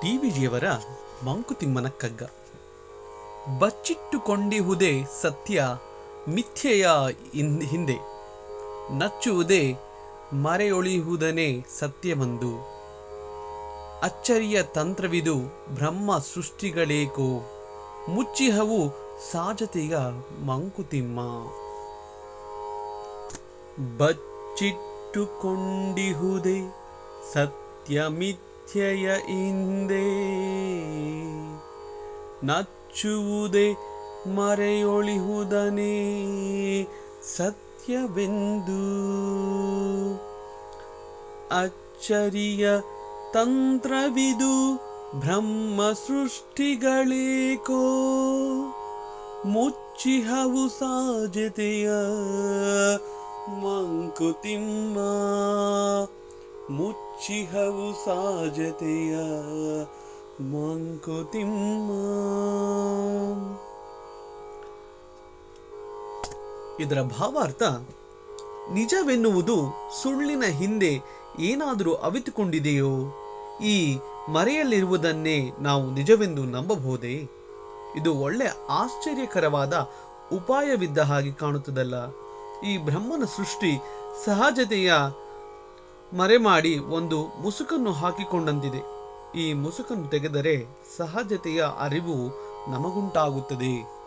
T ವಿಜಿಯವರ ಮಂಕುತಿಮ್ಮನ ಕಗ್ಗ ಬಚ್ಚಿಟ್ಟುಕೊಂಡಿಹುದೇ ಸತ್ಯ ಮಿಥ್ಯೆಯ ಹಿಂ- ಹಿಂದೆ ನಚ್ಚುವುದೇ ಮರೆಯೊಳಿಯುವುದನೇ ಸತ್ಯವಂದು ಅಚ್ಚರಿಯ ತಂತ್ರವಿದು ಬ್ರಹ್ಮ ಸೃಷ್ಟಿಗಳೇಕೋ ಮುಚ್ಚಿಹವು ಸಾಜತೆಯ ಮಂಕುತಿಮ್ಮ ಬಚ್ಚಿಟ್ಟುಕೊಂಡಿಹುದೇ ಸತ್ಯ ಮಿಥ್ಯೆಯ ಹಿಂದೆ ನಚ್ಚುವುದೇ ಮರೆಯೊಳಿಹುದನೇ ಸತ್ಯವೆಂದು ಅಚ್ಚರಿಯ ತಂತ್ರವಿದು ಬ್ರಹ್ಮ ಸೃಷ್ಟಿಗಳೇಕೋ ಮುಚ್ಚಿಹವು ಸಾಧ್ಯತೆಯ ಮಂಕುತಿಮ್ಮ ಮುಚ್ಚಿಹವು ಸಾಧ್ಯತೆಯ ಮಂಕುತಿಮ್ಮ ಇದರ ಭಾವಾರ್ಥ ನಿಜವೆನ್ನುವುದು ಸುಳ್ಳಿನ ಹಿಂದೆ ಏನಾದರೂ ಅವಿತುಕೊಂಡಿದೆಯೋ ಈ ಮರೆಯಲ್ಲಿರುವುದನ್ನೇ ನಾವು ನಿಜವೆಂದು ನಂಬಬಹುದೇ ಇದು ಒಳ್ಳೆ ಆಶ್ಚರ್ಯಕರವಾದ ಉಪಾಯವಿದ್ದ ಹಾಗೆ ಕಾಣುತ್ತದಲ್ಲ ಈ ಬ್ರಹ್ಮನ ಸೃಷ್ಟಿ ಸಹಜತೆಯ ಮರೆಮಾಡಿ ಒಂದು ಮುಸುಕನ್ನು ಹಾಕಿಕೊಂಡಂತಿದೆ ಈ ಮುಸುಕನ್ನು ತೆಗೆದರೆ ಸಹಜತೆಯ ಅರಿವು ನಮಗುಂಟಾಗುತ್ತದೆ